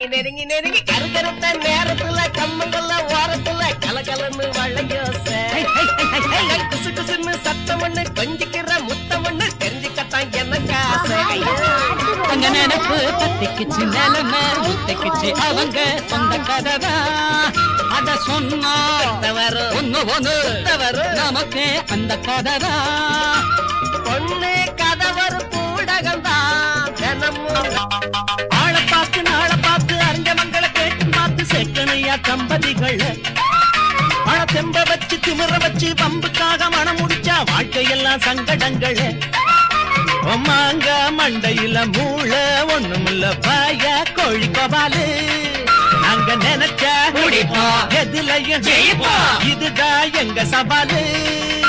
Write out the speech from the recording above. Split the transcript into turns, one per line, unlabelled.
நெருங்கி நெருங்கி கருகருத்த நேரத்துல கம்மங்கல்ல ஓரத்துல கலகலன்னு வளையோச குசு குசுன்னு சத்தம் ஒண்ணு கொஞ்சிக்கிற முத்தம் ஒண்ணு தெரிஞ்சுக்கத்தான் எனக்கு ஆசை
அங்க நினைப்பு பத்திக்குச்சு நிலைமை முத்திக்குச்சு அவங்க சொந்த கதைதான் அத சொன்னா
வரும்
ஒண்ணு ஒண்ணு
வரும்
நமக்கு அந்த கதைதான்
பொண்ணு கதவரு பூடகம்தான் தினமும்
ஆளை பார்த்து நாளை பார்த்து அறிஞ்ச மங்களை கேட்டு பார்த்து செக்கனையா தம்பதிகள் பண தெம்ப வச்சு திமிர வச்சு பம்புக்காக மனம் முடிச்சா வாழ்க்கையெல்லாம் சங்கடங்கள் மாங்க மண்டையில மூள ஒண்ணுமில்ல பாய கோழி கபாலு நாங்க நினைச்ச
முடிப்போம்.
எதுலயும்
ஜெயிப்போம்.
இதுதான் எங்க சவாலு